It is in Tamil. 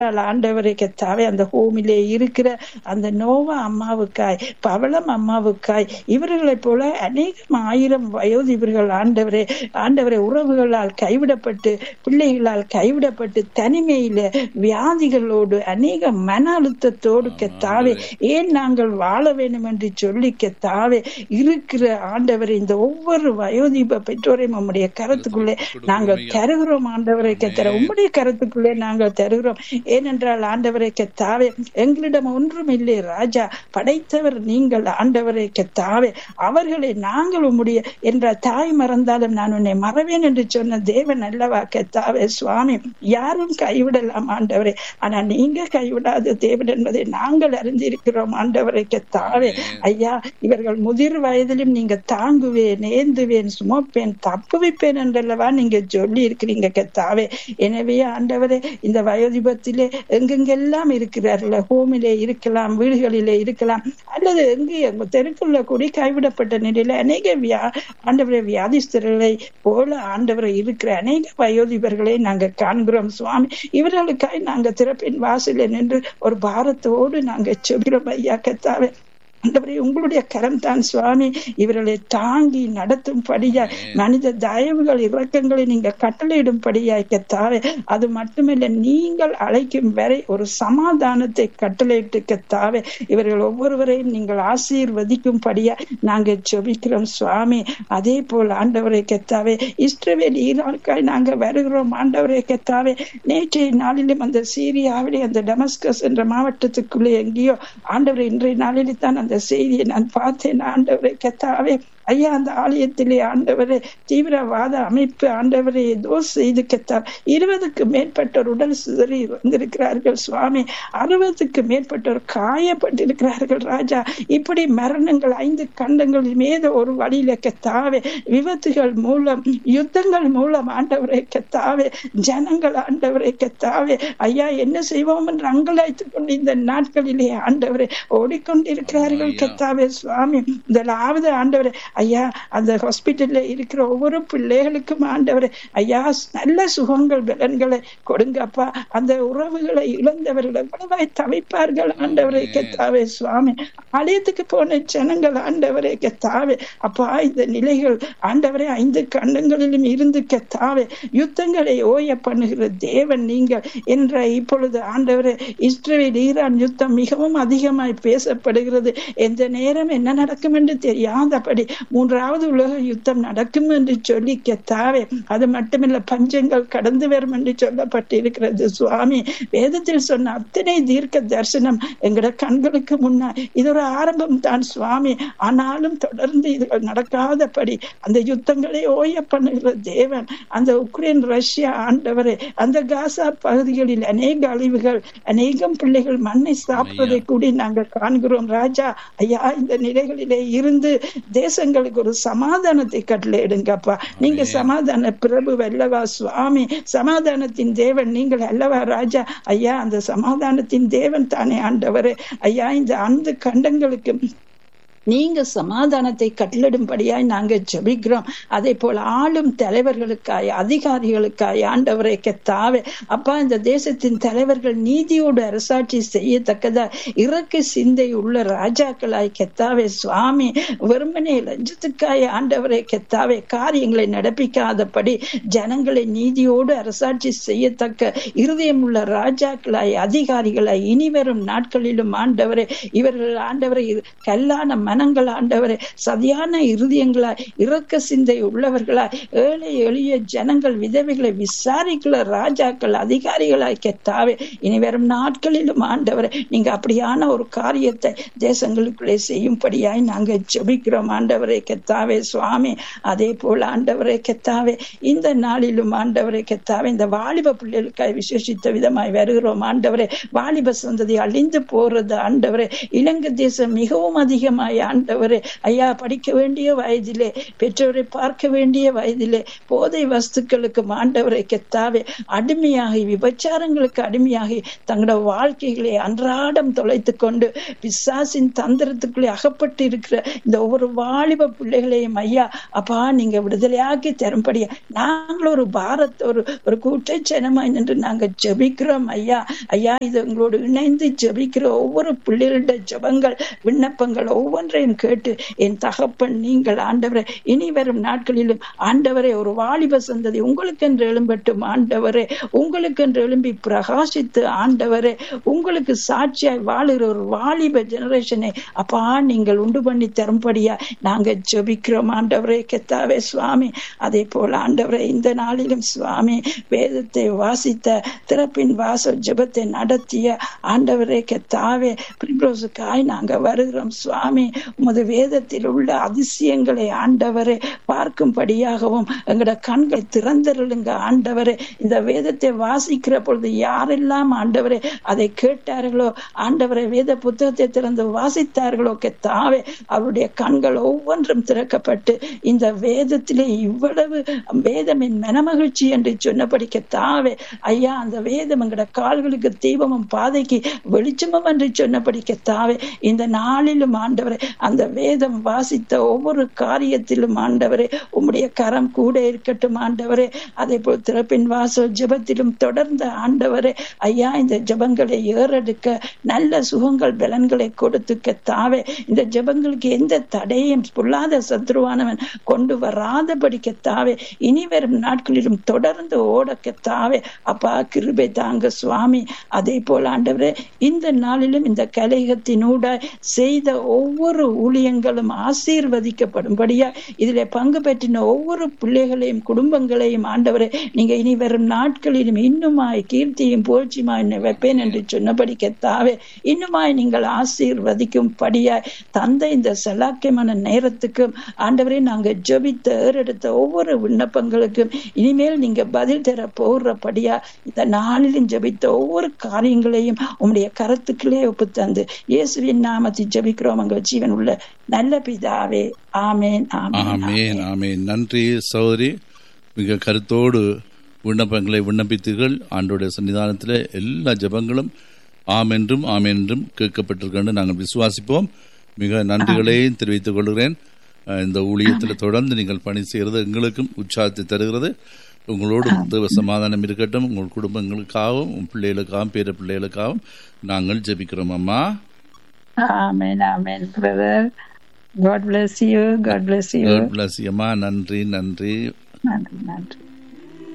ஆண்டவரை கத்தாவே அந்த ஹோமிலே இருக்கிற அந்த நோவா அம்மாவுக்காய் பவளம் அம்மாவுக்காய் இவர்களைப் போல அநேகம் ஆயிரம் வயோதிபர்கள் ஆண்டவரே ஆண்டவரை உறவுகளால் கைவிடப்பட்டு பிள்ளைகளால் கைவிடப்பட்டு தனிமையில வியாதிகளோடு அநேக மன அழுத்தத்தோடு கத்தாவே ஏன் நாங்கள் வாழ வேண்டும் என்று சொல்லி கத்தாவே இருக்கிற ஆண்டவரை இந்த ஒவ்வொரு வயோதிப பெற்றோரையும் உம்முடைய கருத்துக்குள்ளே நாங்கள் தருகிறோம் ஆண்டவரை கத்தர உம்முடைய கருத்துக்குள்ளே நாங்கள் தருகிறோம் ஏனென்றால் ஆண்டவரை கத்தாவே எங்களிடம் ஒன்றும் இல்லை ராஜா படைத்தவர் நீங்கள் ஆண்டவரை கத்தாவே அவர்களை நாங்கள் உம்முடைய என்ற தாய் மறந்தாலும் நான் உன்னை மறவேன் என்று சொன்ன தேவன் அல்லவா கத்தாவே சுவாமி யாரும் கைவிடலாம் ஆண்டவரே ஆனா நீங்க கைவிடாத தேவன் என்பதை நாங்கள் அறிந்திருக்கிறோம் ஆண்டவரை கத்தாவே ஐயா இவர்கள் முதிர் வயதிலும் நீங்க தாங்குவேன் ஏந்துவேன் சுமப்பேன் தப்புவிப்பேன் என்றல்லவா நீங்க சொல்லி இருக்கிறீங்க கத்தாவே எனவே ஆண்டவரே இந்த வயோதிபத்திலே எங்கெங்கெல்லாம் இருக்கிறார்கள் ஹோமிலே இருக்கலாம் வீடுகளிலே இருக்கலாம் அல்லது எங்கே தெருக்குள்ள கூடி கைவிடப்பட்ட நிலையில அநேக வியா ஆண்டவரை வியாதிஸ்தர்களை போல ஆண்டவரை இருக்கிற அநேக வயோதிபர்களை நாங்க காண்கிறோம் சுவாமி இவர்களுக்காய் நாங்க திறப்பின் வாசல நின்று ஒரு பாரத்தோடு நாங்க செபிக்கிறோம் ஐயா கத்தாவே ஆண்டவரே உங்களுடைய கரம் தான் சுவாமி இவர்களை தாங்கி நடத்தும் படியாய் மனித தயவுகள் இறக்கங்களை நீங்க கட்டளையிடும்படியாய் கத்தாவே அது மட்டுமில்ல நீங்கள் அழைக்கும் வரை ஒரு சமாதானத்தை கட்டளையிட்டு கத்தாவே இவர்கள் ஒவ்வொருவரையும் நீங்கள் ஆசீர்வதிக்கும் படியா நாங்க ஜெபிக்கிறோம் சுவாமி அதே போல் ஆண்டவரை கத்தாவே இஸ்ரவேல் ஈரானுக்காய் நாங்க வருகிறோம் ஆண்டவரை கத்தாவே நேற்றைய நாளிலும் அந்த சீரியாவிலே அந்த டெமஸ்கஸ் என்ற மாவட்டத்துக்குள்ளே எங்கேயோ ஆண்டவரை இன்றைய நாளிலே தான் அந்த செய்தியை நான் பார்த்தேன் ஆண்டவரை கத்தாவே ஐயா அந்த ஆலயத்திலே ஆண்டவரே தீவிரவாத அமைப்பு ஆண்டவரை ஏதோ செய்து கத்தார் இருபதுக்கு மேற்பட்டோர் உடல் சிதறி வந்திருக்கிறார்கள் சுவாமி அறுபதுக்கு மேற்பட்டோர் காயப்பட்டிருக்கிறார்கள் ராஜா இப்படி மரணங்கள் ஐந்து கண்டங்களில் மீது ஒரு வழியில கத்தாவே விபத்துகள் மூலம் யுத்தங்கள் மூலம் ஆண்டவரை கத்தாவே ஜனங்கள் ஆண்டவரை கத்தாவே ஐயா என்ன செய்வோம் என்று அங்கலாய்த்துக் கொண்டு இந்த நாட்களிலே ஆண்டவரை ஓடிக்கொண்டிருக்கிறார்கள் கத்தாவே சுவாமி முதலாவது ஆண்டவரை ஐயா அந்த ஹாஸ்பிட்டல்ல இருக்கிற ஒவ்வொரு பிள்ளைகளுக்கும் ஆண்டவர் ஐயா நல்ல சுகங்கள் பலன்களை கொடுங்கப்பா அந்த உறவுகளை இழந்தவர்கள் எவ்வளவாய் தவிப்பார்கள் ஆண்டவரை கத்தாவே சுவாமி ஆலயத்துக்கு போன ஜனங்கள் ஆண்டவரை கத்தாவே அப்பா இந்த நிலைகள் ஆண்டவரை ஐந்து கண்டங்களிலும் இருந்து கத்தாவே யுத்தங்களை ஓய பண்ணுகிற தேவன் நீங்கள் என்ற இப்பொழுது ஆண்டவரை இஸ்ரேல் ஈரான் யுத்தம் மிகவும் அதிகமாய் பேசப்படுகிறது எந்த நேரம் என்ன நடக்கும் என்று தெரியாதபடி மூன்றாவது உலக யுத்தம் நடக்கும் என்று சொல்லி கத்தாவே அது மட்டுமில்ல பஞ்சங்கள் கடந்து வரும் என்று சொல்லப்பட்டிருக்கிறது சுவாமி வேதத்தில் சொன்ன அத்தனை தீர்க்க தரிசனம் எங்கட கண்களுக்கு முன்னால் இது ஒரு ஆரம்பம் தான் சுவாமி ஆனாலும் தொடர்ந்து இதுகள் நடக்காதபடி அந்த யுத்தங்களை ஓய பண்ணுகிற தேவன் அந்த உக்ரைன் ரஷ்யா ஆண்டவரே அந்த காசா பகுதிகளில் அநேக அழிவுகள் அநேகம் பிள்ளைகள் மண்ணை சாப்பிடுவதை கூடி நாங்கள் காண்கிறோம் ராஜா ஐயா இந்த நிலைகளிலே இருந்து தேசங்களுக்கு ஒரு சமாதானத்தை கட்டளையிடுங்கப்பா நீங்க சமாதான பிரபு அல்லவா சுவாமி சமாதானத்தின் தேவன் நீங்கள் அல்லவா ராஜா ஐயா அந்த சமாதானத்தின் தேவன் தானே ஆண்டவரே ஐயா இந்த அந்த கண்டங்களுக்கு நீங்க சமாதானத்தை கட்டளிடும்படியாய் நாங்க ஜபிக்கிறோம் அதே போல ஆளும் தலைவர்களுக்காய் அதிகாரிகளுக்காய் ஆண்டவரை கத்தாவே அப்பா இந்த தேசத்தின் தலைவர்கள் நீதியோடு அரசாட்சி செய்யத்தக்கதா இறக்க சிந்தை உள்ள ராஜாக்களாய் கெத்தாவே சுவாமி வெறுமனே லஞ்சத்துக்காய் ஆண்டவரை கெத்தாவே காரியங்களை நடப்பிக்காதபடி ஜனங்களை நீதியோடு அரசாட்சி செய்யத்தக்க இருதயம் உள்ள ராஜாக்களாய் அதிகாரிகளாய் இனிவரும் நாட்களிலும் ஆண்டவரை இவர்கள் ஆண்டவரை கல்லான மனங்கள் ஆண்டவரே சரியான இருதயங்களாய் இறக்க சிந்தை உள்ளவர்களாய் ஏழை எளிய ஜனங்கள் விதவைகளை விசாரிக்கல ராஜாக்கள் அதிகாரிகளாய் கெத்தாவே இனி வரும் நாட்களிலும் ஆண்டவரை நீங்க அப்படியான ஒரு காரியத்தை தேசங்களுக்குள்ளே செய்யும்படியாய் நாங்க ஜபிக்கிறோம் ஆண்டவரை கெத்தாவே சுவாமி அதே போல ஆண்டவரை கெத்தாவே இந்த நாளிலும் ஆண்டவரை கெத்தாவே இந்த வாலிப பிள்ளைகளுக்காய் விசேஷித்த விதமாய் வருகிறோம் ஆண்டவரே வாலிப சந்ததி அழிந்து போறது ஆண்டவரே இலங்கை தேசம் மிகவும் அதிகமாய் ஆண்டவரே ஐயா படிக்க வேண்டிய வயதிலே பெற்றோரை பார்க்க வேண்டிய வயதிலே போதை வஸ்துக்களுக்கு ஆண்டவரை கெத்தாவே அடிமையாகி விபச்சாரங்களுக்கு அடிமையாகி தங்களோட வாழ்க்கைகளை அன்றாடம் தொலைத்து கொண்டு பிசாசின் தந்திரத்துக்குள்ளே அகப்பட்டு இருக்கிற இந்த ஒவ்வொரு வாலிப பிள்ளைகளையும் ஐயா அப்பா நீங்க விடுதலையாக்கி தரும்படியா நாங்கள் ஒரு பாரத் ஒரு ஒரு கூட்டச்சனமாய் நின்று நாங்க ஜெபிக்கிறோம் ஐயா ஐயா இது உங்களோடு இணைந்து ஜெபிக்கிற ஒவ்வொரு பிள்ளைகளுடைய ஜெபங்கள் விண்ணப்பங்கள் ஒவ்வொன்றையும் கேட்டு என் தகப்பன் நீங்கள் ஆண்டவரை இனி வரும் நாட்களிலும் ஆண்டவரை ஒரு வாலிப சந்ததி உங்களுக்கென்று எழும்பட்டும் ஆண்டவரே உங்களுக்கென்று எழும்பி பிரகாசித்து ஆண்டவரே உங்களுக்கு சாட்சியாய் வாழுகிற ஒரு வாலிப ஜெனரேஷனை அப்பா நீங்கள் உண்டு பண்ணி தரும்படியா நாங்க ஜெபிக்கிறோம் ஆண்டவரே கெத்தாவே சுவாமி அதே போல ஆண்டவரே இந்த நாளிலும் சுவாமி வேதத்தை வாசித்த திறப்பின் வாசல் ஜெபத்தை நடத்திய ஆண்டவரே கெத்தாவே பிரிப்ரோசுக்காய் நாங்க வருகிறோம் சுவாமி உமது வேதத்தில் உள்ள அதிசயங்களை ஆண்டவரே பார்க்கும்படியாகவும் எங்களோட கண்களை திறந்தருளுங்க ஆண்டவரே இந்த வேதத்தை வாசிக்கிற பொழுது யாரெல்லாம் ஆண்டவரே அதை கேட்டார்களோ ஆண்டவரை வேத புத்தகத்தை திறந்து வாசித்தார்களோ கெத்தாவே அவருடைய கண்கள் ஒவ்வொன்றும் திறக்கப்பட்டு இந்த வேதத்திலே இவ்வளவு வேதமின் மனமகிழ்ச்சி என்று சொன்னபடி கெத்தாவே ஐயா அந்த வேதம் எங்கட கால்களுக்கு தீபமும் பாதைக்கு வெளிச்சமும் என்று சொன்னபடி கெத்தாவே இந்த நாளிலும் ஆண்டவரை அந்த வேதம் வாசித்த ஒவ்வொரு காரியத்திலும் ஆண்டவரே உம்முடைய கரம் கூட இருக்கட்டும் ஆண்டவரே அதே போல் திறப்பின் வாசல் ஜெபத்திலும் தொடர்ந்த ஆண்டவரே ஐயா இந்த ஜெபங்களை ஏறெடுக்க நல்ல சுகங்கள் பலன்களை கொடுத்து கெத்தாவே இந்த ஜெபங்களுக்கு எந்த தடையும் பொல்லாத சத்ருவானவன் கொண்டு வராதபடி கெத்தாவே இனி வரும் நாட்களிலும் தொடர்ந்து ஓட கெத்தாவே அப்பா கிருபை தாங்க சுவாமி அதே போல ஆண்டவரே இந்த நாளிலும் இந்த கலைகத்தினூட செய்த ஒவ்வொரு ஊழியங்களும் ஆசீர்வதிக்கப்படும்படியா இதுல பங்கு பெற்றின ஒவ்வொரு பிள்ளைகளையும் குடும்பங்களையும் ஆண்டவரே நீங்க இனி வரும் நாட்களிலும் இன்னுமாய் கீர்த்தியும் புகழ்ச்சியுமாய் வைப்பேன் என்று சொன்னபடி கெத்தாவே இன்னுமாய் நீங்கள் ஆசீர்வதிக்கும் படியாய் தந்த இந்த செலாக்கியமான நேரத்துக்கும் ஆண்டவரே நாங்க ஜபித்த ஏறெடுத்த ஒவ்வொரு விண்ணப்பங்களுக்கும் இனிமேல் நீங்க பதில் தர போடுறபடியா இந்த நாளிலும் ஜபித்த ஒவ்வொரு காரியங்களையும் உங்களுடைய கருத்துக்களே ஒப்பு தந்து இயேசுவின் நாமத்தில் ஜபிக்கிறோம் அங்க ஜீவன் உள்ள நல்ல பிதாவே ஆமேன் ஆமேன் ஆமேன் ஆமேன் நன்றி சகோதரி மிக கருத்தோடு விண்ணப்பங்களை விண்ணப்பித்தீர்கள் ஆண்டோடைய சன்னிதானத்தில் எல்லா ஜெபங்களும் ஆம் என்றும் ஆம் என்றும் கேட்கப்பட்டிருக்கின்ற நாங்கள் விசுவாசிப்போம் மிக நன்றிகளையும் தெரிவித்துக் கொள்கிறேன் அஹ் இந்த ஊழியத்தில் தொடர்ந்து நீங்கள் பணி செய்கிறது எங்களுக்கும் உற்சாகத்தை தருகிறது உங்களோடு தேவ சமாதானம் இருக்கட்டும் உங்கள் குடும்பங்களுக்காகவும் உங்கள் பிள்ளைகளுக்காகவும் பேர பிள்ளைகளுக்காகவும் நாங்கள் ஜெபிக்கிறோம் அம்மா amen amen brother God bless you God bless you God bless you, அம்மா நன்றி நன்றி நன்றி நன்றி